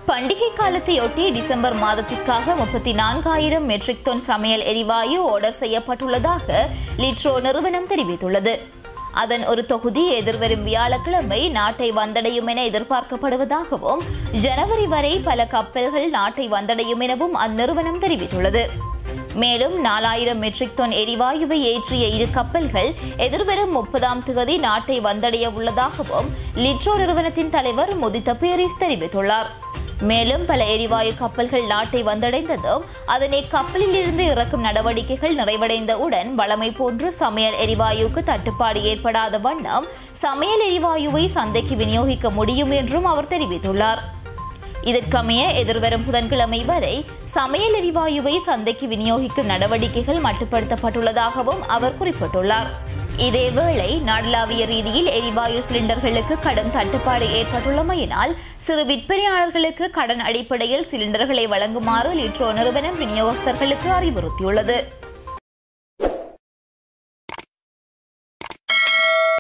பண்டிகை காலத்தையொட்டி டிசம்பர் மாதத்திற்காக முப்பத்தி நான்காயிரம் மெட்ரிக் டன் சமையல் எரிவாயு ஆர்டர் செய்யப்பட்டுள்ளதாக லிட்ரோ நிறுவனம் தெரிவித்துள்ளது அதன் ஒரு தொகுதி எதிர்வரும் வியாழக்கிழமை நாட்டை வந்தடையும் என எதிர்பார்க்கப்படுவதாகவும் ஜனவரி வரை பல கப்பல்கள் நாட்டை வந்தடையும் எனவும் அந்நிறுவனம் தெரிவித்துள்ளது மேலும் நாலாயிரம் மெட்ரிக் டன் எரிவாயுவை ஏற்றிய இரு கப்பல்கள் எதிர்வரும் முப்பதாம் தேதி நாட்டை வந்தடைய உள்ளதாகவும் லிட்ரோ நிறுவனத்தின் தலைவர் முதித்த பேரிஸ் தெரிவித்துள்ளார் மேலும் பல எரிவாயு கப்பல்கள் நாட்டை வந்தடைந்ததும் அதனை கப்பலில் இருந்து இறக்கும் நடவடிக்கைகள் நிறைவடைந்தவுடன் வளமை போன்று சமையல் எரிவாயுக்கு தட்டுப்பாடு ஏற்படாத வண்ணம் சமையல் எரிவாயுவை சந்தைக்கு விநியோகிக்க முடியும் என்றும் அவர் தெரிவித்துள்ளார் இதற்கமைய எதிர்வரும் புதன்கிழமை வரை சமையல் எரிவாயுவை சந்தைக்கு விநியோகிக்கும் நடவடிக்கைகள் மட்டுப்படுத்தப்பட்டுள்ளதாகவும் அவர் குறிப்பிட்டுள்ளார் இதேவேளை நாடளாவிய ரீதியில் எரிவாயு சிலிண்டர்களுக்கு கடும் தட்டுப்பாடு ஏற்பட்டுள்ளமையினால் சிறு விற்பனையாளர்களுக்கு கடன் அடிப்படையில் சிலிண்டர்களை வழங்குமாறு லிட்ரோ நிறுவனம் விநியோகஸ்தர்களுக்கு அறிவுறுத்தியுள்ளது